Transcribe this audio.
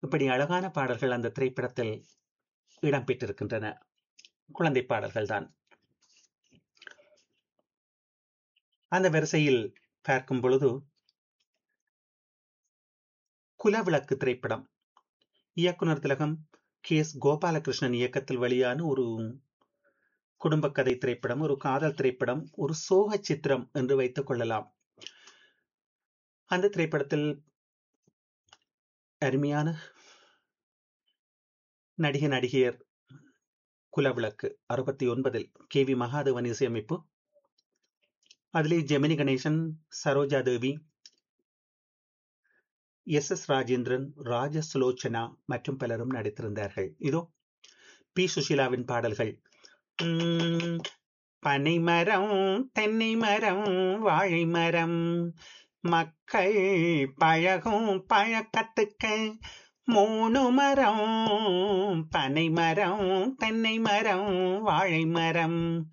இப்படி அழகான பாடல்கள் அந்த திரைப்படத்தில் இடம்பெற்றிருக்கின்றன குழந்தை பாடல்கள் தான் அந்த வரிசையில் பார்க்கும் பொழுது குலவிளக்கு திரைப்படம் இயக்குனர் திலகம் கே எஸ் கோபாலகிருஷ்ணன் இயக்கத்தில் வெளியான ஒரு குடும்ப கதை திரைப்படம் ஒரு காதல் திரைப்படம் ஒரு சோக சித்திரம் என்று வைத்துக் கொள்ளலாம் அந்த திரைப்படத்தில் அருமையான நடிக நடிகையர் குலவிளக்கு அறுபத்தி ஒன்பதில் கே வி மகாதேவன் இசையமைப்பு அதிலே ஜெமினி கணேசன் சரோஜா தேவி எஸ் எஸ் ராஜேந்திரன் ராஜ சுலோச்சனா மற்றும் பலரும் நடித்திருந்தார்கள் இதோ பி சுஷீலாவின் பாடல்கள் பனை மரம் தென்னை மரம் வாழை மரம் மக்கள் பழகும் பழக்கத்துக்க மூணு மரம் பனை மரம் தென்னை மரம் வாழை மரம்